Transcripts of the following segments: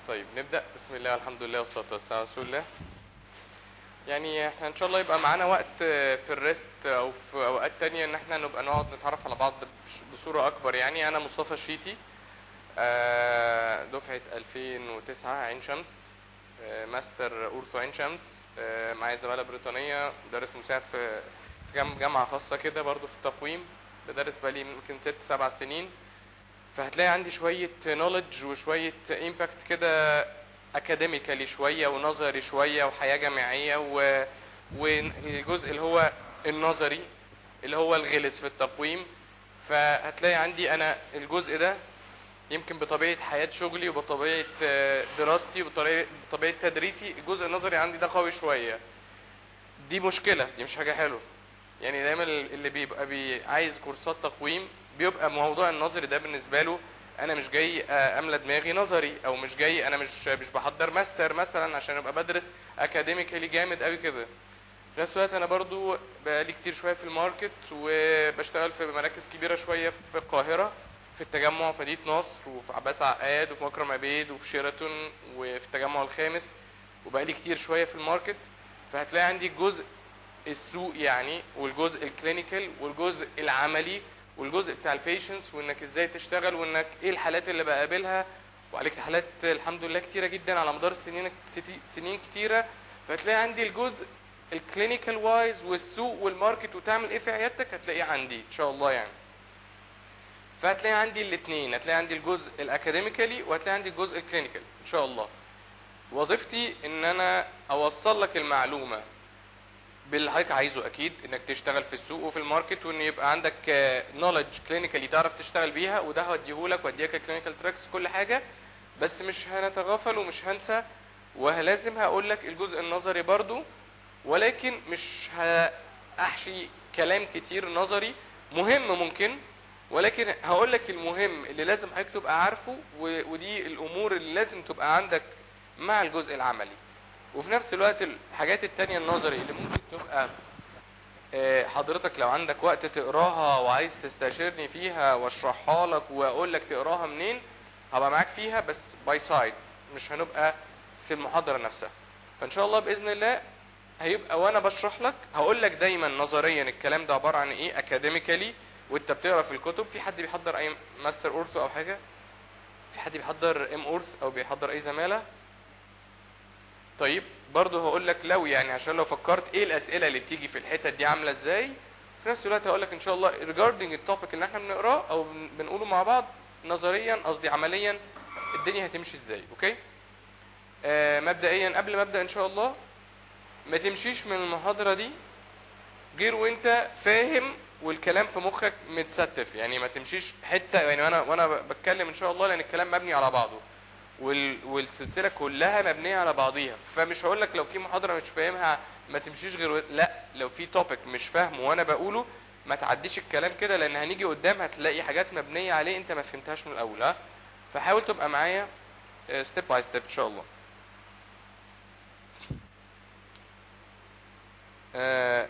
طيب نبدأ بسم الله الحمد لله والصلاة والسلام على رسول الله يعني احنا ان شاء الله يبقى معانا وقت في الريست او في اوقات تانية ان احنا نبقى نقعد نتعرف على بعض بش- بصورة اكبر يعني انا مصطفى الشيتي آه، دفعة 2009 عين شمس آه، ماستر اورثو عين شمس آه، معايا زمالة بريطانية مدرس مساعد في في جام- جامعة خاصة كده برضو في التقويم بدرس بقالي يمكن ست سبع سنين فهتلاقي عندي شوية نولج وشوية امباكت كده اكاديميكالي شوية ونظري شوية وحياة جامعية و... والجزء اللي هو النظري اللي هو الغلس في التقويم فهتلاقي عندي انا الجزء ده يمكن بطبيعة حياة شغلي وبطبيعة آه، دراستي وبطبيعة بطبيعة تدريسي الجزء النظري عندي ده قوي شوية دي مشكلة دي مش حاجة حلوة يعني دايما اللي بيبقى بي عايز كورسات تقويم بيبقى موضوع النظري ده بالنسبة له انا مش جاي آه، املى دماغي نظري او مش جاي انا مش مش بحضر ماستر مثلا عشان ابقى بدرس اكاديميكالي جامد قوي كده في نفس الوقت انا برضو بقالي كتير شويه في الماركت وبشتغل في مراكز كبيره شويه في القاهره في التجمع في مدينه نصر وفي عباس عقاد وفي مكرم عبيد وفي شيراتون وفي التجمع الخامس وبقالي كتير شويه في الماركت فهتلاقي عندي الجزء السوق يعني والجزء الكلينيكال والجزء العملي والجزء بتاع البيشنس وانك ازاي تشتغل وانك ايه الحالات اللي بقابلها وعليك حالات الحمد لله كتيره جدا على مدار سنين سنين كتيره فهتلاقي عندي الجزء الكلينيكال وايز والسوق والماركت وتعمل ايه في عيادتك هتلاقيه عندي ان شاء الله يعني فهتلاقي عندي الاثنين هتلاقي عندي الجزء الاكاديميكالي وهتلاقي عندي الجزء الكلينيكال ان شاء الله وظيفتي ان انا اوصل لك المعلومه باللي حضرتك عايزه اكيد انك تشتغل في السوق وفي الماركت وان يبقى عندك نولج كلينيكالي تعرف تشتغل بيها وده هوديهولك واديك الكلينيكال تراكس كل حاجه بس مش هنتغافل ومش هنسى ولازم هقول لك الجزء النظري برضو ولكن مش هاحشي كلام كتير نظري مهم ممكن ولكن هقول لك المهم اللي لازم حضرتك تبقى عارفه و- ودي الامور اللي لازم تبقى عندك مع الجزء العملي وفي نفس الوقت الحاجات التانية النظري اللي ممكن تبقى آه، حضرتك لو عندك وقت تقراها وعايز تستشيرني فيها واشرحها لك واقول لك تقراها منين هبقى معاك فيها بس باي سايد مش هنبقى في المحاضرة نفسها فان شاء الله باذن الله هيبقى وانا بشرح لك هقول لك دايما نظريا الكلام ده عبارة عن ايه اكاديميكالي وانت بتقرا في الكتب في حد بيحضر اي ماستر اورثو او حاجة في حد بيحضر ام اورث او بيحضر اي زمالة طيب برضه هقول لك لو يعني عشان لو فكرت ايه الاسئله اللي بتيجي في الحتت دي عامله ازاي في نفس الوقت هقول لك ان شاء الله regarding التوبيك اللي احنا بنقراه او بن- بنقوله مع بعض نظريا قصدي عمليا الدنيا هتمشي ازاي اوكي آه مبدئيا قبل ما ابدا ان شاء الله ما تمشيش من المحاضره دي غير وانت فاهم والكلام في مخك متستف يعني ما تمشيش حته يعني وانا وانا بتكلم ان شاء الله لان الكلام مبني على بعضه وال... والسلسله كلها مبنيه على بعضيها فمش هقول لك لو في محاضره مش فاهمها ما تمشيش غير و- لا لو في توبيك مش فاهمه وانا بقوله ما تعديش الكلام كده لان هنيجي قدام هتلاقي حاجات مبنيه عليه انت ما فهمتهاش من الاول ها فحاول تبقى معايا ستيب باي ستيب ان شاء الله آه،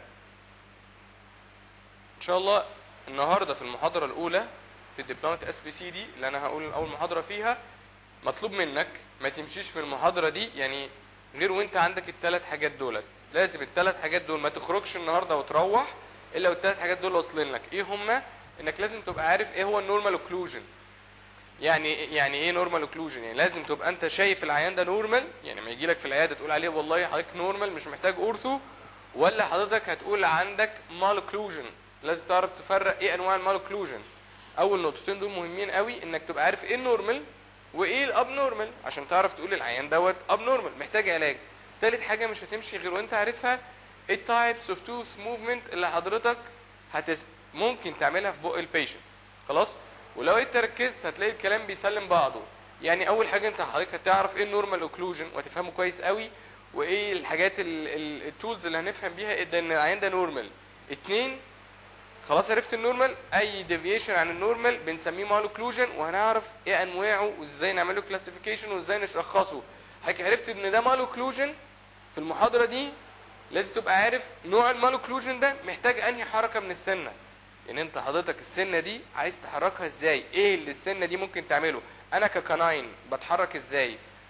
ان شاء الله النهارده في المحاضره الاولى في دبلومه اس بي سي دي اللي انا هقول اول محاضره فيها مطلوب منك ما تمشيش من المحاضره دي يعني غير وانت عندك الثلاث حاجات دولت لازم الثلاث حاجات دول ما تخرجش النهارده وتروح الا والثلاث حاجات دول واصلين لك ايه هما انك لازم تبقى عارف ايه هو النورمال اوكلوجن يعني يعني ايه نورمال اوكلوجن يعني لازم تبقى انت شايف العيان ده نورمال يعني ما يجي لك في العياده تقول عليه والله حضرتك نورمال مش محتاج اورثو ولا حضرتك هتقول عندك مال اوكلوجن لازم تعرف تفرق ايه انواع المال اوكلوجن اول نقطتين دول مهمين قوي انك تبقى عارف ايه النورمال وايه الاب نورمال عشان تعرف تقول العيان دوت اب نورمال محتاج علاج تالت حاجه مش هتمشي غير وانت عارفها التايبس اوف توث موفمنت اللي حضرتك هتس ممكن تعملها في بق البيشنت خلاص ولو انت ركزت هتلاقي الكلام بيسلم بعضه يعني اول حاجه انت حضرتك هتعرف ايه النورمال اوكلوجن وهتفهمه كويس قوي وايه الحاجات التولز اللي هنفهم بيها إيه ده ان العيان ده نورمال اتنين خلاص عرفت النورمال اي ديفيشن عن النورمال بنسميه مال اوكلوجن وهنعرف ايه انواعه وازاي نعمل له كلاسيفيكيشن وازاي نشخصه حضرتك عرفت ان ده مال اوكلوجن في المحاضره دي لازم تبقى عارف نوع المال اوكلوجن ده محتاج انهي حركه من السنه يعني انت حضرتك السنه دي عايز تحركها ازاي ايه اللي السنه دي ممكن تعمله انا ككناين بتحرك ازاي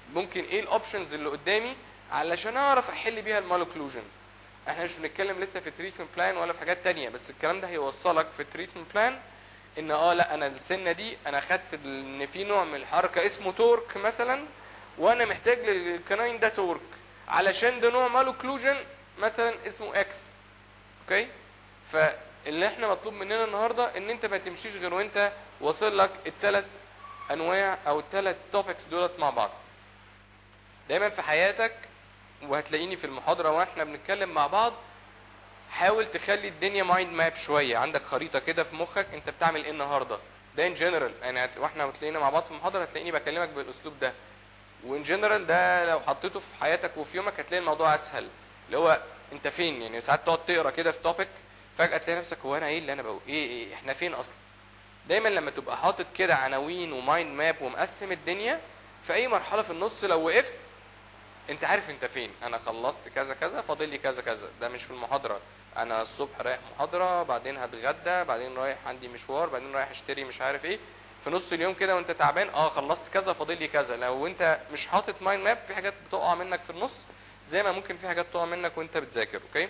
ممكن ايه الاوبشنز اللي قدامي علشان اعرف احل بيها المالوكلوجن احنا مش بنتكلم لسه في تريتمنت بلان ولا في حاجات تانية بس الكلام ده هيوصلك في التريتمنت بلان ان اه لا انا السنه دي انا خدت ان في نوع من الحركه اسمه تورك مثلا وانا محتاج للكناين ده تورك علشان ده نوع مالوكلوجن مثلا اسمه اكس اوكي فاللي احنا مطلوب مننا النهارده ان انت ما تمشيش غير وانت واصل لك الثلاث انواع او الثلاث توبكس دولت مع بعض دايما في حياتك وهتلاقيني في المحاضره واحنا بنتكلم مع بعض حاول تخلي الدنيا مايند ماب شويه عندك خريطه كده في مخك انت بتعمل ايه النهارده ده ان جنرال يعني هت- واحنا هتلاقينا مع بعض في المحاضره هتلاقيني بكلمك بالاسلوب ده وان جنرال ده لو حطيته في حياتك وفي يومك هتلاقي الموضوع اسهل اللي هو انت فين يعني ساعات تقعد تقرا كده في توبيك فجاه تلاقي نفسك هو انا ايه اللي انا بقول ايه, إيه احنا فين اصلا دايما لما تبقى حاطط كده عناوين ومايند ماب ومقسم الدنيا في اي مرحله في النص لو وقفت انت عارف انت فين انا خلصت كذا كذا فاضل لي كذا كذا ده مش في المحاضره انا الصبح رايح محاضره بعدين هتغدى بعدين رايح عندي مشوار بعدين رايح اشتري مش عارف ايه في نص اليوم كده وانت تعبان اه خلصت كذا فاضل لي كذا لو انت مش حاطط مايند ماب في حاجات بتقع منك في النص زي ما ممكن في حاجات تقع منك وانت بتذاكر اوكي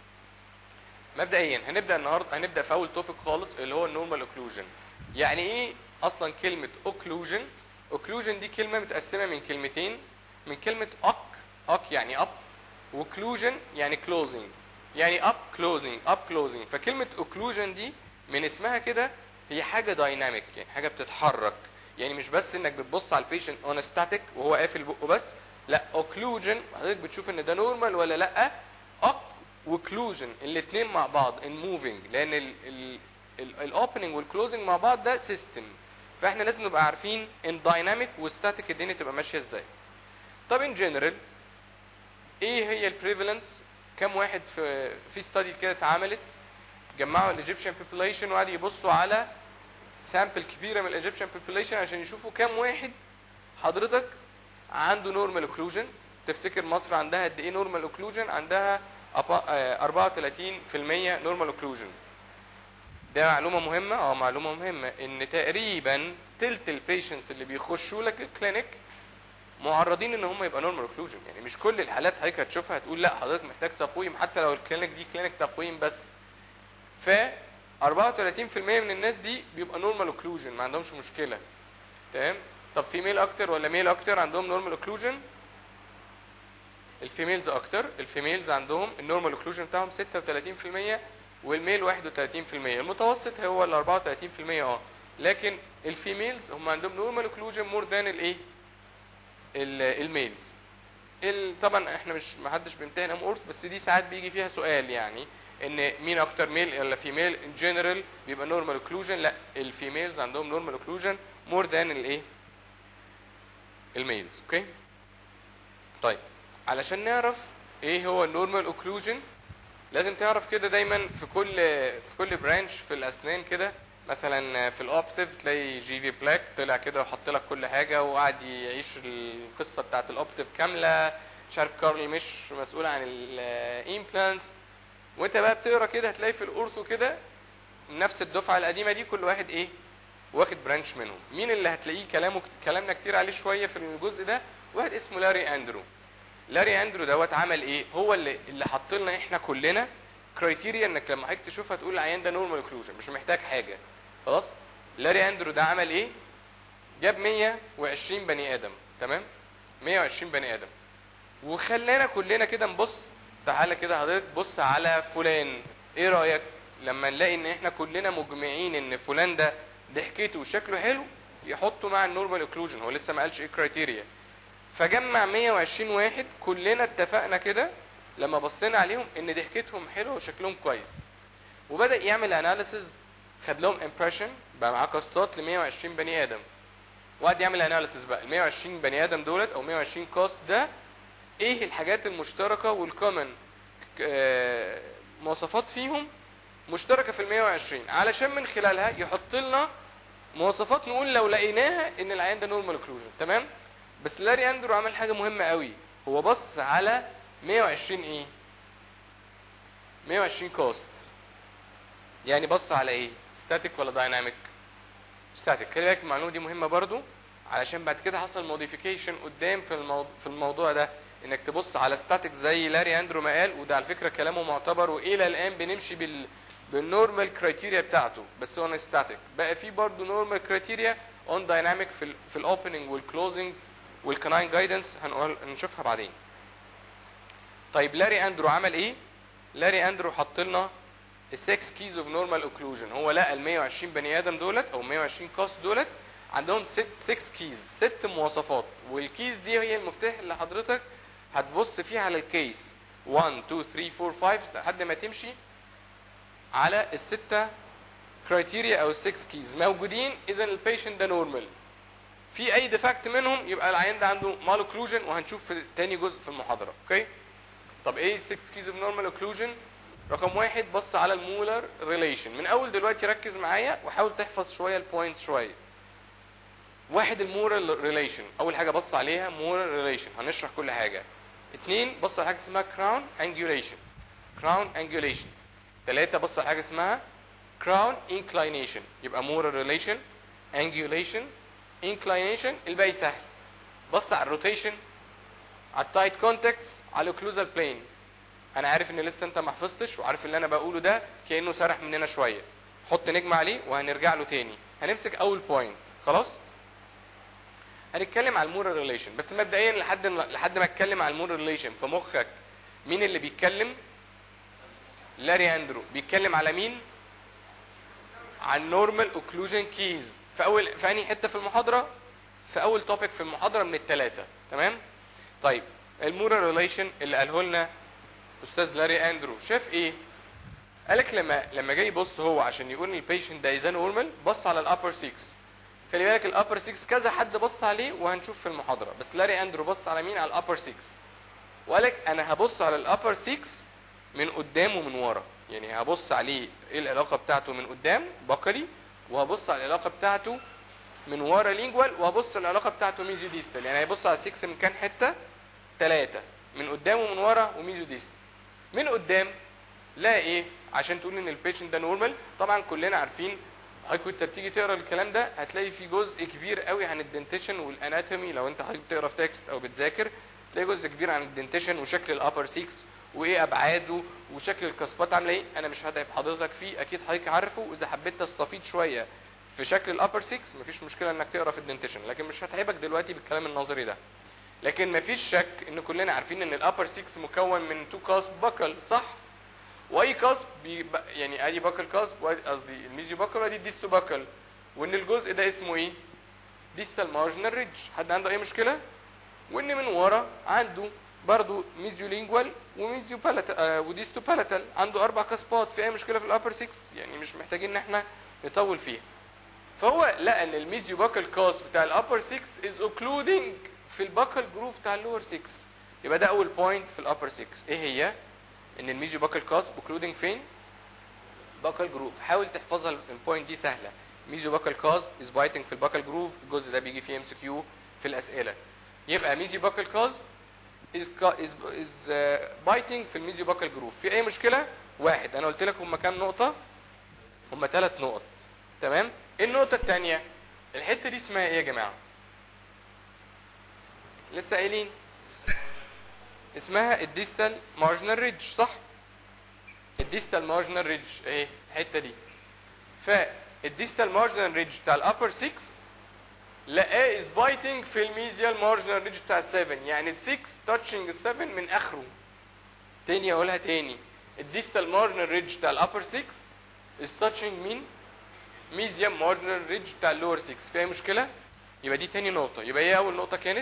مبدئيا هنبدا النهارده هنبدا في اول توبيك خالص اللي هو النورمال اوكلوجن يعني ايه اصلا كلمه اوكلوجن اوكلوجن دي كلمه متقسمه من كلمتين من كلمه اك اك يعني اب وكلوجن يعني كلوزنج يعني اب كلوزنج اب كلوزنج فكلمه اوكلوجن دي من اسمها كده هي حاجه دايناميك يعني حاجه بتتحرك يعني مش بس انك بتبص على البيشنت اون ستاتيك وهو قافل بقه بس لا اوكلوجن حضرتك بتشوف ان ده نورمال ولا لا اب وكلوجن الاثنين مع بعض ان موفينج لان الاوبننج والكلوزنج مع بعض ده سيستم فاحنا لازم نبقى عارفين ان دايناميك وستاتيك الدنيا تبقى ماشيه ازاي طب ان جنرال ايه هي البريفالنس كم واحد في في ستادي كده اتعملت جمعوا الايجيبشن بوبوليشن وقعدوا يبصوا على سامبل كبيره من الايجيبشن بوبوليشن عشان يشوفوا كم واحد حضرتك عنده نورمال اوكلوجن تفتكر مصر عندها قد ايه نورمال اوكلوجن عندها أبا- آه، 34% نورمال اوكلوجن ده معلومه مهمه اه معلومه مهمه ان تقريبا تلت البيشنتس اللي بيخشوا لك الكلينيك معرضين ان هم يبقى نورمال اوكلوجن يعني مش كل الحالات حضرتك هتشوفها هتقول لا حضرتك محتاج تقويم حتى لو الكلينيك دي كلينيك تقويم بس ف 34% من الناس دي بيبقى نورمال اوكلوجن ما عندهمش مشكله تمام طب في ميل اكتر ولا ميل اكتر عندهم نورمال اوكلوجن الفيميلز اكتر الفيميلز عندهم النورمال اوكلوجن بتاعهم 36% والميل 31% المتوسط هو ال 34% اه لكن الفيميلز هم عندهم نورمال اوكلوجن مور ذان الايه ال- الميلز ال- طبعا احنا مش ما حدش بيمتحن ام اورث بس دي ساعات بيجي فيها سؤال يعني ان مين اكتر ميل ولا فيميل ان جنرال بيبقى نورمال اوكلوجن لا الفيميلز عندهم نورمال اوكلوجن مور ذان الايه الميلز اوكي طيب علشان نعرف ايه هو النورمال اوكلوجن لازم تعرف كده دايما في كل في كل برانش في الاسنان كده مثلا في الاوبتيف تلاقي جي في بلاك طلع كده وحط لك كل حاجه وقعد يعيش القصه بتاعت الاوبتيف كامله مش عارف كارل مش مسؤول عن الامبلانتس وانت بقى بتقرا كده هتلاقي في الاورثو كده نفس الدفعه القديمه دي كل واحد ايه واخد برانش منهم مين اللي هتلاقيه كلامه كلامنا كتير عليه شويه في الجزء ده واحد اسمه لاري اندرو لاري اندرو دوت عمل ايه هو اللي اللي حط لنا احنا كلنا كرايتيريا انك لما حضرتك تشوفها تقول العيان ده نورمال اوكلوجن مش محتاج حاجه خلاص لاري اندرو ده عمل ايه جاب 120 بني ادم تمام 120 بني ادم وخلانا كلنا كده نبص تعالى كده حضرتك بص على فلان ايه رايك لما نلاقي ان احنا كلنا مجمعين ان فلان ده ضحكته وشكله حلو يحطه مع النورمال اوكلوجن هو لسه ما قالش ايه كرايتيريا فجمع 120 واحد كلنا اتفقنا كده لما بصينا عليهم ان ضحكتهم حلوه وشكلهم كويس وبدا يعمل اناليسز خد لهم امبريشن بقى معاه كاستات ل 120 بني ادم وقعد يعمل اناليسز بقى ال 120 بني ادم دولت او 120 كاست ده ايه الحاجات المشتركه والكومن مواصفات فيهم مشتركه في ال 120 علشان من خلالها يحط لنا مواصفات نقول لو لقيناها ان العيان ده نورمال اوكلوجن تمام بس لاري اندرو عمل حاجه مهمه قوي هو بص على 120 ايه 120 كوست يعني بص على ايه ستاتيك ولا دايناميك ستاتيك خلي بالك المعلومه دي مهمه برضو علشان بعد كده حصل موديفيكيشن قدام في الموضوع في الموضوع ده انك تبص على ستاتيك زي لاري اندرو ما قال وده على فكره كلامه معتبر والى الان بنمشي بال بالنورمال كرايتيريا بتاعته بس اون ستاتيك بقى في برضه نورمال كرايتيريا اون دايناميك في ال في الاوبننج والكلوزنج والكناين جايدنس هنقول نشوفها بعدين طيب لاري اندرو عمل ايه لاري اندرو حط لنا ال 6 كيز اوف نورمال اوكلوجن هو لقى ال 120 بني ادم دولت او 120 كاست دولت عندهم 6 6 كيز ست مواصفات والكيز دي هي المفتاح اللي حضرتك هتبص فيه على الكيس 1 2 3 4 5 لحد ما تمشي على الستة كرايتيريا او السكس كيز موجودين اذا البيشنت ده نورمال في اي ديفكت منهم يبقى العيان ده عنده مال اوكلوجن وهنشوف في تاني جزء في المحاضره اوكي طب ايه السكس كيز اوف نورمال اوكلوجن رقم واحد بص على المولر ريليشن من اول دلوقتي ركز معايا وحاول تحفظ شويه البوينتس شويه واحد المورال ريليشن اول حاجه بص عليها مورال ريليشن هنشرح كل حاجه اثنين بص على حاجه اسمها كراون انجوليشن كراون انجوليشن ثلاثه بص على حاجه اسمها كراون انكلاينيشن يبقى مورال ريليشن انجوليشن انكلاينيشن الباقي سهل بص على الروتيشن على التايت كونتاكتس على الاوكلوزال بلين انا عارف ان لسه انت ما حفظتش وعارف اللي انا بقوله ده كانه سرح مننا شويه حط نجمه عليه وهنرجع له تاني هنمسك اول بوينت خلاص هنتكلم على المورال ريليشن بس مبدئيا لحد ما لحد ما اتكلم على المورال ريليشن في مخك مين اللي بيتكلم لاري اندرو بيتكلم على مين عن نورمال اوكلوجن كيز في اول في انهي حته في المحاضره في اول توبيك في المحاضره من الثلاثه تمام طيب المورال ريليشن اللي قاله لنا استاذ لاري اندرو شاف ايه قالك لما لما جاي يبص هو عشان يقول ان البيشنت ده اذا نورمال بص على الابر 6 خلي بالك الابر 6 كذا حد بص عليه وهنشوف في المحاضره بس لاري اندرو بص على مين على الابر 6 وقالك انا هبص على الابر 6 من قدام ومن ورا يعني هبص عليه ايه العلاقه بتاعته من قدام بقري وهبص على العلاقه بتاعته من ورا لينجوال وهبص على العلاقه بتاعته ميزيو ديستال يعني هيبص على 6 من كام حته ثلاثه من قدام ومن ورا وميزيو ديستال من قدام لا ايه عشان تقول ان البيشنت ده نورمال طبعا كلنا عارفين حضرتك وانت بتيجي تقرا الكلام ده هتلاقي في جزء كبير قوي عن الدنتيشن والاناتومي لو انت حضرتك بتقرا في تكست او بتذاكر تلاقي جزء كبير عن الدنتيشن وشكل الابر 6 وايه ابعاده وشكل الكسبات عامله ايه انا مش هتعب حضرتك فيه اكيد حضرتك عارفه واذا حبيت تستفيد شويه في شكل الابر 6 مفيش مشكله انك تقرا في الدنتيشن لكن مش هتعبك دلوقتي بالكلام النظري ده لكن مفيش شك ان كلنا عارفين ان الابر 6 مكون من تو كاسب بكل صح واي كاسب بيبقى يعني ادي بكل كاسب وادي قصدي الميزيو بكل وادي الديستو بكل وان الجزء ده اسمه ايه ديستال مارجنال ريدج حد عنده اي مشكله وان من ورا عنده برضو ميزيو لينجوال وميزيو بالاتال آه وديستو بالاتال عنده اربع كاسبات في اي مشكله في الابر 6 يعني مش محتاجين ان احنا نطول فيها فهو لقى ان الميزيو باكل كاس بتاع الابر 6 از اوكلودنج في الباكل جروف بتاع اللور 6 يبقى ده اول بوينت في الابر 6 ايه هي ان الميزيو باكل كاس اوكلودنج فين باكل جروف حاول تحفظها البوينت دي سهله ميزيو باكل كاس از بايتنج في الباكل جروف الجزء ده بيجي فيه ام سي كيو في الاسئله يبقى ميزيو باكل كاس is is is بايتنج في الميزيو باكل جروف في اي مشكله واحد انا قلت لك هم كام نقطه هم ثلاث نقط تمام النقطه الثانيه الحته دي اسمها ايه يا جماعه لسه قايلين اسمها الديستال مارجنال ريدج صح الديستال مارجنال ريدج اهي الحته دي فالديستال مارجنال ريدج بتاع الابر 6 لقاه از بايتنج في الميزيال مارجنال ريدج بتاع ال 7 يعني ال 6 تاتشنج ال 7 من اخره تاني اقولها تاني الديستال مارجنال ريدج بتاع الابر 6 از تاتشنج مين ميزيال مارجنال ريدج بتاع اللور 6 فيها مشكله يبقى دي تاني نقطه يبقى ايه اول نقطه كانت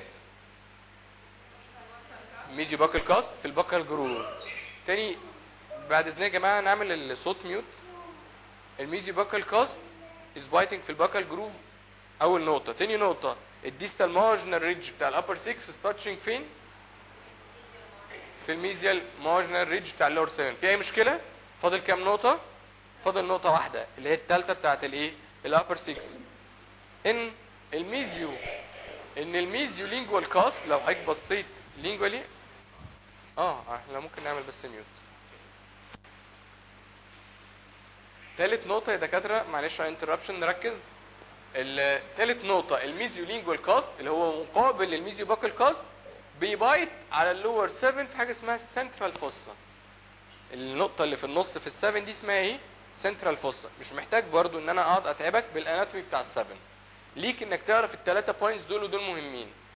ميزيو باكل كاسب في الباكل جروف تاني بعد اذن يا جماعه نعمل الصوت ميوت الميزيو باكل كاسب از بايتنج في الباكل جروف اول نقطه تاني نقطه الديستال مارجنال ريدج بتاع الابر 6 ستاتشنج فين في الميزيال مارجنال ريدج بتاع اللور 7 في اي مشكله فاضل كام نقطه فاضل نقطه واحده اللي هي الثالثه بتاعت الايه الابر 6 ان الميزيو ان الميزيو لينجوال كاسب لو حضرتك بصيت لينجوالي اه احنا ممكن نعمل بس ميوت ثالث نقطة يا دكاترة معلش على انتربشن نركز ثالث نقطة الميزيو لينجوال كاسب اللي هو مقابل للميزيو باكل كاسب بيبايت على اللور 7 في حاجة اسمها السنترال فوسا النقطة اللي في النص في السفن دي اسمها ايه؟ سنترال فوسا مش محتاج برضو ان انا اقعد اتعبك بالاناتومي بتاع السفن ليك انك تعرف الثلاثة بوينتس دول ودول مهمين